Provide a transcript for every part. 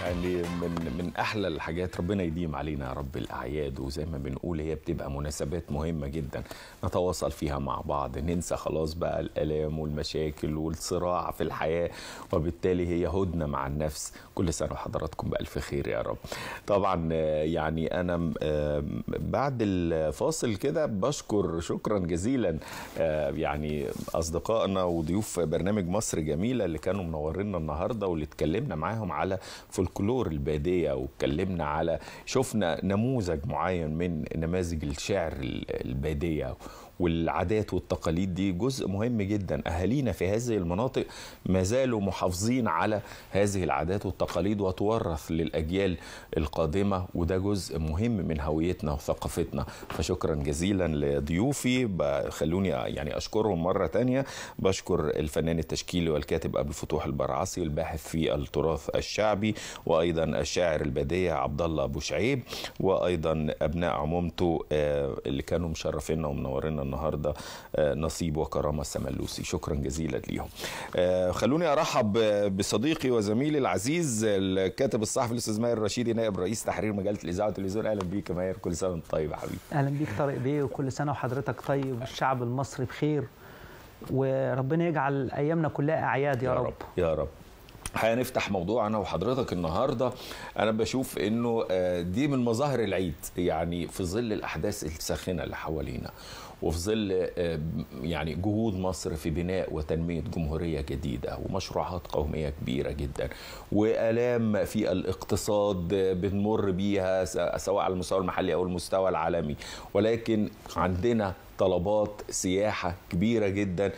يعني من من احلى الحاجات ربنا يديم علينا يا رب الاعياد وزي ما بنقول هي بتبقى مناسبات مهمه جدا نتواصل فيها مع بعض ننسى خلاص بقى الالام والمشاكل والصراع في الحياه وبالتالي هي هدنه مع النفس كل سنه وحضراتكم بالف خير يا رب طبعا آه، يعني انا آه، بعد الفاصل كده بشكر شكرا جزيلا آه، يعني اصدقائنا وضيوف برنامج مصر جميله اللي كانوا منورينا النهارده واللي اتكلمنا معاهم على فولكلور الباديه واتكلمنا على شفنا نموذج معين من نماذج الشعر الباديه والعادات والتقاليد دي جزء مهم جدا اهالينا في هذه المناطق ما زالوا محافظين على هذه العادات والتقاليد وتورث للاجيال القادمه وده جزء مهم من هويتنا وثقافتنا فشكرا جزيلا لضيوفي ب- خلوني يعني اشكرهم مره تانية بشكر الفنان التشكيلي والكاتب ابو الفتوح البرعصي والباحث في التراث الشعبي وايضا الشاعر البديع عبد الله ابو شعيب وايضا ابناء عمومته آه، اللي كانوا مشرفينا ومنورينا النهارده آه، نصيب وكرامه السملوسي شكرا جزيلا ليهم آه، خلوني ارحب آه، بصديقي وزميلي العزيز الكاتب الصحفي الاستاذ ماهر الرشيدي نائب رئيس تحرير مجله الاذاعه والتلفزيون اهلا بيك يا ماهر كل سنه وانت طيب يا حبيبي اهلا بيك طارق بيه وكل سنه وحضرتك طيب والشعب المصري بخير وربنا يجعل ايامنا كلها اعياد يا, رب. يا رب هنفتح موضوع انا وحضرتك النهارده انا بشوف انه آه، دي من مظاهر العيد يعني في ظل الاحداث الساخنه اللي حوالينا وفي ظل آه، يعني جهود مصر في بناء وتنميه جمهوريه جديده ومشروعات قوميه كبيره جدا والام في الاقتصاد آه، بنمر بيها س- سواء على المستوى المحلي او المستوى العالمي ولكن عندنا طلبات سياحة كبيرة جدا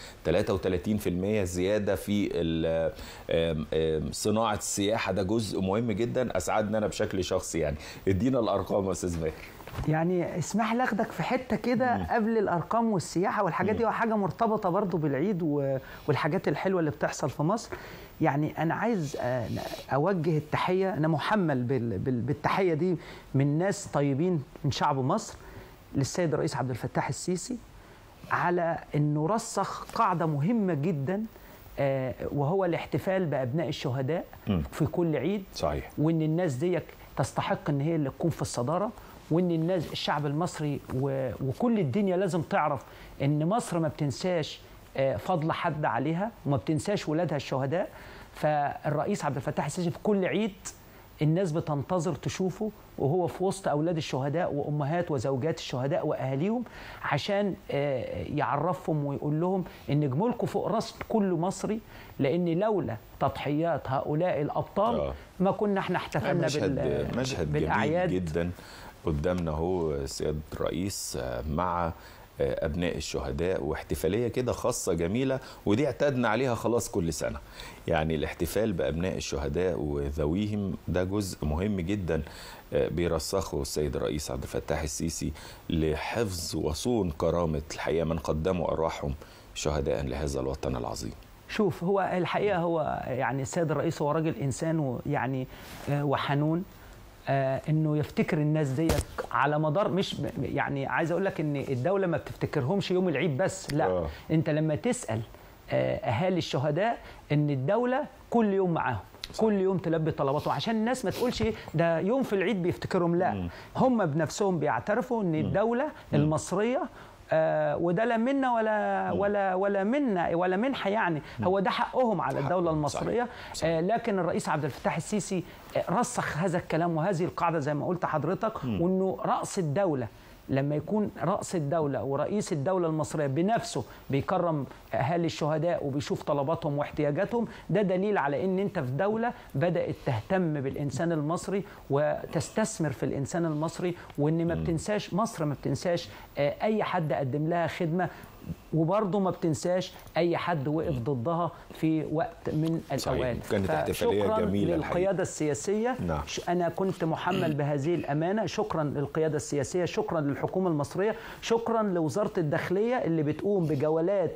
33% زيادة في ال- آم- آم صناعة السياحة ده جزء مهم جدا أسعدنا أنا بشكل شخصي يعني ادينا الأرقام يا أستاذ ماهر يعني اسمح لي اخدك في حته كده قبل الارقام والسياحه والحاجات دي وحاجه مرتبطه برضو بالعيد و- والحاجات الحلوه اللي بتحصل في مصر يعني انا عايز آه، اوجه التحيه انا محمل بال- بال- بالتحيه دي من ناس طيبين من شعب مصر للسيد الرئيس عبد الفتاح السيسي على انه رسخ قاعده مهمه جدا آه، وهو الاحتفال بابناء الشهداء مم. في كل عيد صحيح وان الناس دي تستحق ان هي اللي تكون في الصداره وان الناس الشعب المصري و... وكل الدنيا لازم تعرف ان مصر ما بتنساش آه، فضل حد عليها وما بتنساش ولادها الشهداء فالرئيس عبد الفتاح السيسي في كل عيد الناس بتنتظر تشوفه وهو في وسط اولاد الشهداء وامهات وزوجات الشهداء واهاليهم عشان آه، يعرفهم ويقول لهم ان جمولكم فوق راس كل مصري لان لولا تضحيات هؤلاء الابطال آه. ما كنا احنا احتفلنا مشهد بال مشهد بالاعياد جميل جدا قدامنا اهو سيادة الرئيس آه، مع آه، ابناء الشهداء واحتفاليه كده خاصه جميله ودي اعتدنا عليها خلاص كل سنه يعني الاحتفال بابناء الشهداء وذويهم ده جزء مهم جدا آه، بيرسخه السيد الرئيس عبد الفتاح السيسي لحفظ وصون كرامه الحقيقه من قدموا ارواحهم شهداء لهذا الوطن العظيم شوف هو الحقيقه هو يعني السيد الرئيس هو راجل انسان ويعني آه، وحنون آه، انه يفتكر الناس ديت على مدار مش يعني عايز اقول لك ان الدوله ما بتفتكرهمش يوم العيد بس لا آه. انت لما تسال آه، اهالي الشهداء ان الدوله كل يوم معاهم كل يوم تلبي طلباتهم عشان الناس ما تقولش إيه ده يوم في العيد بيفتكرهم لا هم بنفسهم بيعترفوا ان الدوله المصريه آه وده لا منا ولا ولا ولا منا ولا منحه يعني هو ده حقهم على الدوله حقهم، المصريه صحيح، صحيح. آه لكن الرئيس عبد الفتاح السيسي آه، رسخ هذا الكلام وهذه القاعده زي ما قلت حضرتك وانه راس الدوله لما يكون رأس الدولة ورئيس الدولة المصرية بنفسه بيكرم أهالي الشهداء وبيشوف طلباتهم واحتياجاتهم ده دليل على إن أنت في دولة بدأت تهتم بالإنسان المصري وتستثمر في الإنسان المصري وإن ما بتنساش مصر ما بتنساش آه، أي حد قدم لها خدمة وبرضه ما بتنساش اي حد وقف ضدها في وقت من صحيح. الاوقات كانت احتفالية فشكراً جميلة الحقيقة. للقياده السياسيه نعم. ش- انا كنت محمل بهذه الامانه شكرا للقياده السياسيه شكرا للحكومه المصريه شكرا لوزاره الداخليه اللي بتقوم بجولات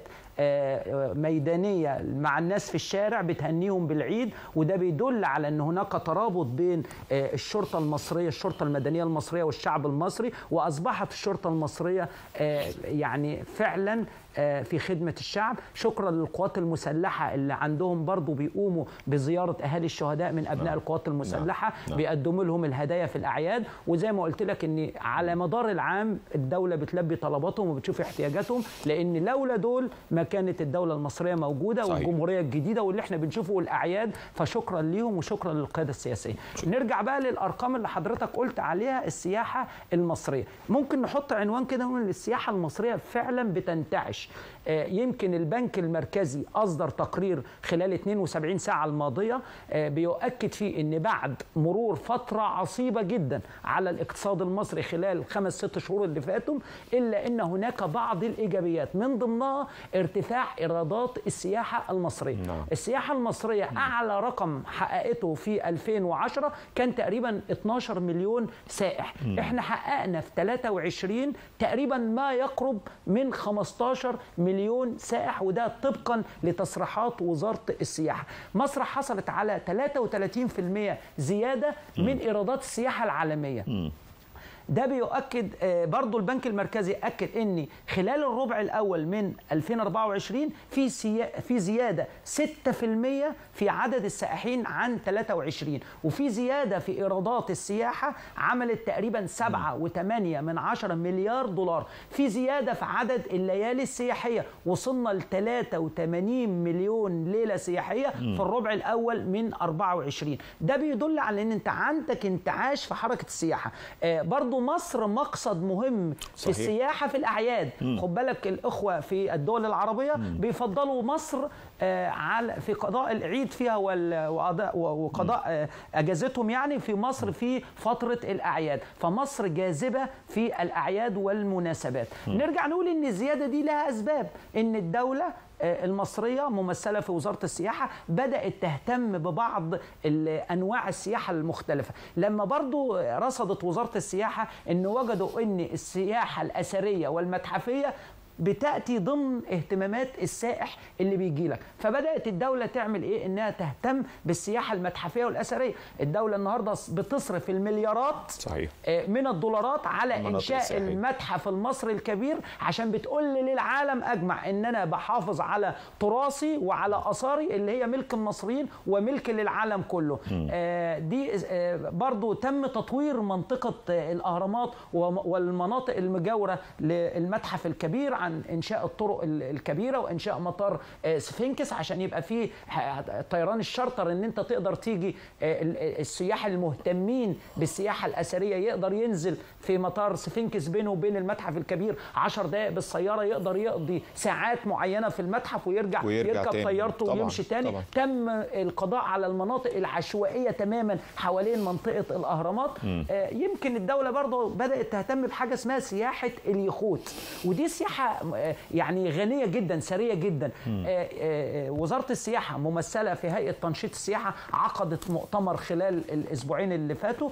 آه، ميدانيه مع الناس في الشارع بتهنيهم بالعيد وده بيدل على ان هناك ترابط بين آه، الشرطه المصريه الشرطه المدنيه المصريه والشعب المصري واصبحت الشرطه المصريه آه، يعني فعلا آه، في خدمه الشعب شكرا للقوات المسلحه اللي عندهم برضو بيقوموا بزياره اهالي الشهداء من ابناء نعم. القوات المسلحه نعم. بيقدموا لهم الهدايا في الاعياد وزي ما قلت لك ان على مدار العام الدوله بتلبي طلباتهم وبتشوف احتياجاتهم لان لولا دول ما كانت الدوله المصريه موجوده صحيح. والجمهوريه الجديده واللي احنا بنشوفه والاعياد فشكرا ليهم وشكرا للقياده السياسيه نرجع بقى للارقام اللي حضرتك قلت عليها السياحه المصريه ممكن نحط عنوان كده نقول إن السياحه المصريه فعلا بتنتعش آه، يمكن البنك المركزي اصدر تقرير خلال 72 ساعه الماضيه آه، بيؤكد فيه ان بعد مرور فتره عصيبه جدا على الاقتصاد المصري خلال خمس ست شهور اللي فاتوا الا ان هناك بعض الايجابيات من ضمنها ارتفاع ايرادات السياحه المصريه نعم. السياحه المصريه اعلى رقم حققته في 2010 كان تقريبا 12 مليون سائح احنا حققنا في 23 تقريبا ما يقرب من 15 مليون سائح وده طبقا لتصريحات وزاره السياحه مصر حصلت على 33% زياده من ايرادات السياحه العالميه ده بيؤكد آه، برضو البنك المركزي اكد ان خلال الربع الاول من 2024 في سيا- في زياده 6% في عدد السائحين عن 23 وفي زياده في ايرادات السياحه عملت تقريبا 7.8 من 10 مليار دولار في زياده في عدد الليالي السياحيه وصلنا ل 83 مليون ليله سياحيه في الربع الاول من 24 ده بيدل على ان انت عندك انتعاش في حركه السياحه آه، برضو مصر مقصد مهم في صحيح. السياحه في الاعياد خد بالك الاخوه في الدول العربيه بيفضلوا مصر آه، على في قضاء العيد فيها وال- وقضاء وقضاء آه، اجازتهم يعني في مصر في فتره الاعياد فمصر جاذبه في الاعياد والمناسبات نرجع نقول ان الزياده دي لها اسباب ان الدوله آه، المصريه ممثله في وزاره السياحه بدات تهتم ببعض ال- انواع السياحه المختلفه لما برضو رصدت وزاره السياحه ان وجدوا ان السياحه الاثريه والمتحفيه بتاتي ضمن اهتمامات السائح اللي بيجي لك فبدات الدوله تعمل ايه انها تهتم بالسياحه المتحفيه والاثريه الدوله النهارده بتصرف المليارات صحيح آه، من الدولارات على المناطق انشاء السياحية. المتحف المصري الكبير عشان بتقول للعالم اجمع ان انا بحافظ على تراثي وعلى اثاري اللي هي ملك المصريين وملك للعالم كله آه، دي آه، برضو تم تطوير منطقه آه، الاهرامات وم- والمناطق المجاوره للمتحف الكبير عن انشاء الطرق ال- الكبيره وانشاء مطار آه، سفنكس عشان يبقى فيه ح- طيران الشارتر ان انت تقدر تيجي آه، ال- السياح المهتمين بالسياحه الاثريه يقدر ينزل في مطار سفنكس بينه وبين المتحف الكبير 10 دقائق بالسياره يقدر يقضي ساعات معينه في المتحف ويرجع, ويرجع يركب تاني. طيارته طبعاً، ويمشي تاني طبعاً. تم القضاء على المناطق العشوائيه تماما حوالين منطقه الاهرامات آه، يمكن الدوله برضه بدات تهتم بحاجه اسمها سياحه اليخوت ودي سياحه آه، يعني غنيه جدا ثريه جدا آه، آه، وزاره السياحه ممثله في هيئه تنشيط السياحه عقدت مؤتمر خلال الاسبوعين اللي فاتوا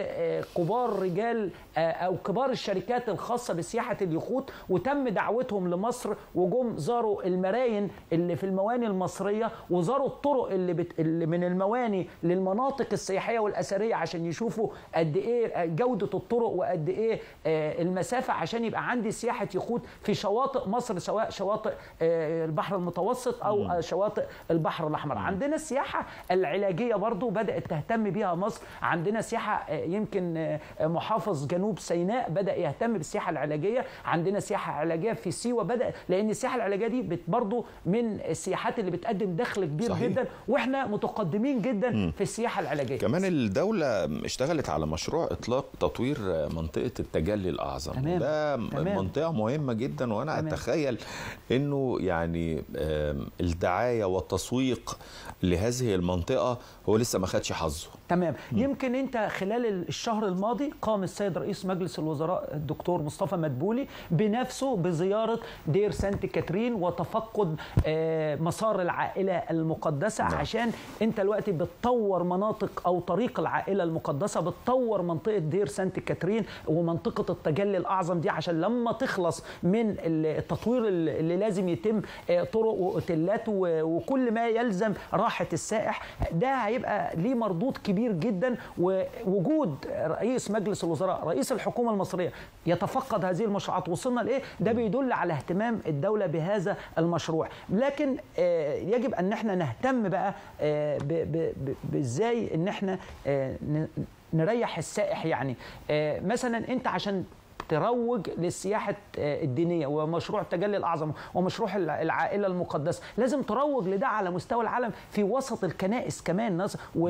لكبار رجال آه، او كبار الشركات الخاصه بسياحه اليخوت وتم دعوتهم لمصر وجم زاروا المراين اللي في المواني المصريه وزاروا الطرق اللي, بت... اللي من المواني للمناطق السياحيه والاثريه عشان يشوفوا قد ايه جوده الطرق وقد ايه آه، المسافه عشان يبقى عندي سياحه يخوت في شواطئ مصر سواء شواطئ آه، البحر المتوسط او آه، شواطئ البحر الاحمر عندنا السياحه العلاجيه برضو بدات تهتم بيها مصر عندنا سياحه آه، يمكن آه، محافظ جنوب سيناء بدا يهتم بالسياحه العلاجيه عندنا سياحه علاجيه في سيوه بدا لان السياحه العلاجيه دي بت- برضو من السياحات اللي بتقدم دخل كبير صحيح. جدا واحنا متقدمين جدا في السياحه العلاجيه كمان الدولة اشتغلت على مشروع إطلاق تطوير منطقة التجلي الأعظم تمام. ده تمام. منطقة مهمة جدا وأنا تمام. أتخيل أنه يعني آم، الدعاية والتسويق لهذه المنطقة هو لسه ما خدش حظه تمام يمكن انت خلال الشهر الماضي قام السيد رئيس مجلس الوزراء الدكتور مصطفى مدبولي بنفسه بزياره دير سانت كاترين وتفقد آه، مسار العائله المقدسه نعم. عشان انت دلوقتي بتطور مناطق او طريق العائله المقدسه بتطور منطقه دير سانت كاترين ومنطقه التجلي الاعظم دي عشان لما تخلص من التطوير اللي لازم يتم آه، طرق واوتيلات و- وكل ما يلزم راحه راحه السائح ده هيبقى ليه مردود كبير جدا ووجود رئيس مجلس الوزراء رئيس الحكومه المصريه يتفقد هذه المشروعات وصلنا لايه ده بيدل على اهتمام الدوله بهذا المشروع لكن آه، يجب ان احنا نهتم بقى آه، ب- ب- ب- بازاي ان احنا آه، ن- نريح السائح يعني آه، مثلا انت عشان تروج للسياحة آه، الدينية ومشروع التجلي الأعظم ومشروع الع- العائلة المقدسة لازم تروج لده على مستوى العالم في وسط الكنائس كمان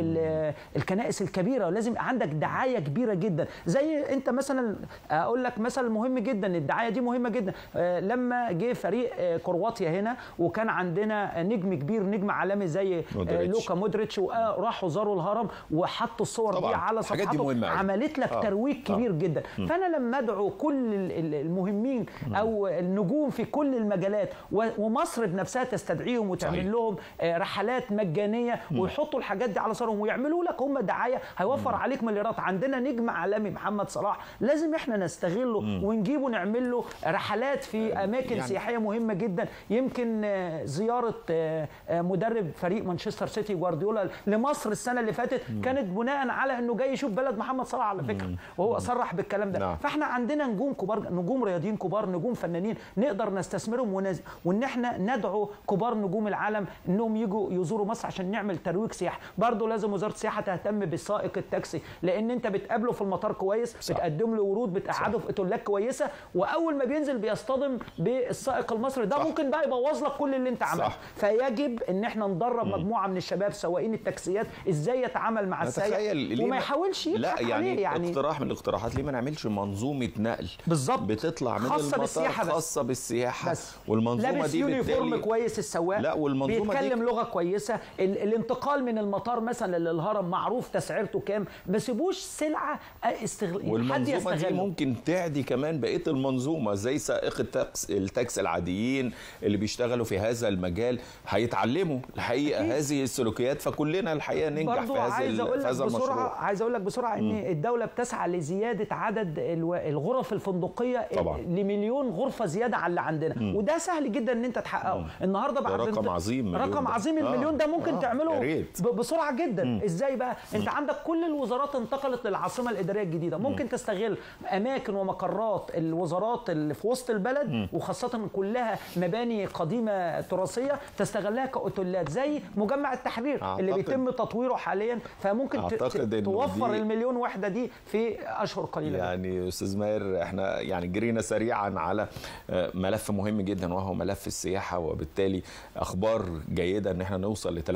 والكنائس الكبيرة لازم يبقى عندك دعاية كبيرة جدا زي أنت مثلا أقول لك مثل مهم جدا الدعاية دي مهمة جدا آه، لما جه فريق آه، كرواتيا هنا وكان عندنا نجم كبير نجم عالمي زي آه، مودريتش. لوكا مودريتش وراحوا زاروا الهرم وحطوا الصور دي طبعاً. على الحاجات دي صفحاتهم مهمة أوي. عملت لك آه. ترويج آه. كبير جدا فانا لما ادعو كل ال- ال- المهمين او النجوم في كل المجالات و- ومصر بنفسها تستدعيهم وتعمل صحيح. لهم آه، رحلات مجانيه ويحطوا الحاجات دي على صورهم ويعملوا لك هم دعايه هيوفر عليك مليارات عندنا نجم عالمي محمد صلاح لازم احنا نستغله ونجيبه نعمل له رحلات في اماكن يعني- سياحيه مهمه جدا يمكن آه، زياره آه، آه، مدرب فريق مانشستر سيتي جوارديولا لمصر السنه اللي فاتت كانت بناء على انه جاي يشوف بلد محمد صلاح على فكره وهو صرح بالكلام ده نعم. فاحنا عندنا نجوم كبار نجوم رياضيين كبار نجوم فنانين نقدر نستثمرهم ونز... وان احنا ندعو كبار نجوم العالم انهم يجوا يزوروا مصر عشان نعمل ترويج سياحه برضه لازم وزاره السياحه تهتم بالسائق التاكسي لان انت بتقابله في المطار كويس صح. بتقدم له ورود بتقعده في اتولات كويسه واول ما بينزل بيصطدم بالسائق المصري ده صح. ممكن بقى يبوظ لك كل اللي انت عملته صح. فيجب ان احنا ندرب مجموعه من الشباب سواقين التاكسيات ازاي يتعامل مع السائق تخيل ليه وما ما- يحاولش لا يضحك يعني, عليه يعني اقتراح من الاقتراحات ليه ما نعملش منظومه نقل بالظبط. بتطلع من خاصة المطار بالسياحة بس. خاصه بالسياحه بس والمنظومه لابس دي يونيفورم بالتالي كويس السواق لا، والمنظومة دي- بيتكلم لغه كويسه ال الانتقال من المطار مثلا للهرم معروف تسعيرته كام ما سيبوش سلعه استغل حد والمنظومه دي يستغله ممكن تعدي كمان بقيه المنظومه زي سائق التاكس التاكس العاديين اللي بيشتغلوا في هذا المجال هيتعلموا الحقيقه أكيد. هذه السلوكيات فكلنا الحقيقه ننجح برضو في هذا عايز ال- اقول في لك هذا بسرعه المشروع عايز اقول لك بسرعه ان الدوله بتسعى لزياده عدد الو- الغرف الفندقيه طبعاً. لمليون غرفه زياده على اللي عندنا وده سهل جدا ان انت تحققه النهارده ده بعد رقم انت- عظيم، مليون رقم ده. عظيم آه. المليون ده ممكن آه. تعمله يا ريت. ب- بسرعه جدا ازاي بقى انت عندك كل الوزارات انتقلت للعاصمه الاداريه الجديده ممكن تستغل اماكن ومقرات الوزارات اللي في وسط البلد وخاصه كلها مباني قديمه تراثيه تستغلها كاوتيلات زي مجمع التحرير اللي أعتقد- بيتم تطويره حاليا فممكن ت- ت- أعتقد إنه توفر دي- المليون وحده دي في اشهر قليله جداً. يعني استاذ ماهر احنا يعني جرينا سريعا على آه، ملف مهم جدا وهو ملف السياحه وبالتالي اخبار جيده ان احنا نوصل ل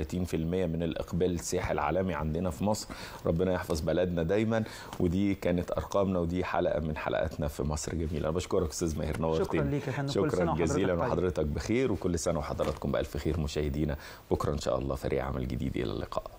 33% من الاقبال السياحي العالمي عندنا في مصر ربنا يحفظ بلدنا دايما ودي كانت ارقامنا ودي حلقه من حلقاتنا في مصر جميله انا بشكرك استاذ ماهر نورتني شكراً ليك يا فندم. كل شكرا سنة وحضرتك جزيلا طيب. وحضرتك بخير وكل سنه وحضراتكم بالف خير مشاهدينا بكره ان شاء الله فريق عمل جديد الى اللقاء